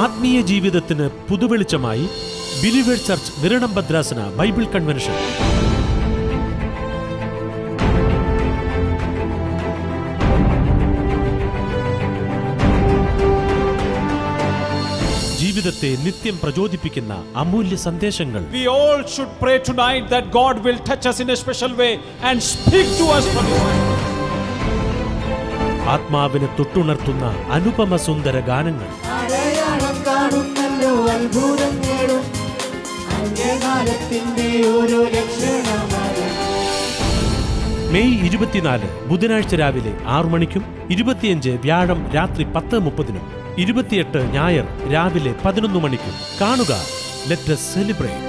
ആത്മീയ ജീവിതത്തിന് പുതുവെളിച്ചമായി believers church വിരണം ഭദ്രാസന ബൈബിൾ കൺവെൻഷൻ ജീവിതത്തെ നിത്യം പ്രചോദിപ്പിക്കുന്ന അമൂല്യ സന്ദേശങ്ങൾ We all should pray tonight that God will touch us in a special way and speak to us from His word. ആത്മാവിനെ തൊട്ടുണർത്തുന്ന അനുപമ സുന്ദര ഗാനങ്ങൾ അടയാളം കാണുന്നല്ലോ അത്ഭുതം നേടും അന്ത്യകാലത്തിന്റെ ഓരോ ലക്ഷണമാണ് മെയ് ഇരുപത്തിനാല് ബുധനാഴ്ച രാവിലെ ആറു മണിക്കും ഇരുപത്തിയഞ്ച് വ്യാഴം രാത്രി പത്ത് മുപ്പതിനും ഇരുപത്തിയെട്ട് ഞായർ രാവിലെ പതിനൊന്ന് മണിക്കും കാണുക ലെറ്റ് സെലിബ്രേറ്റ്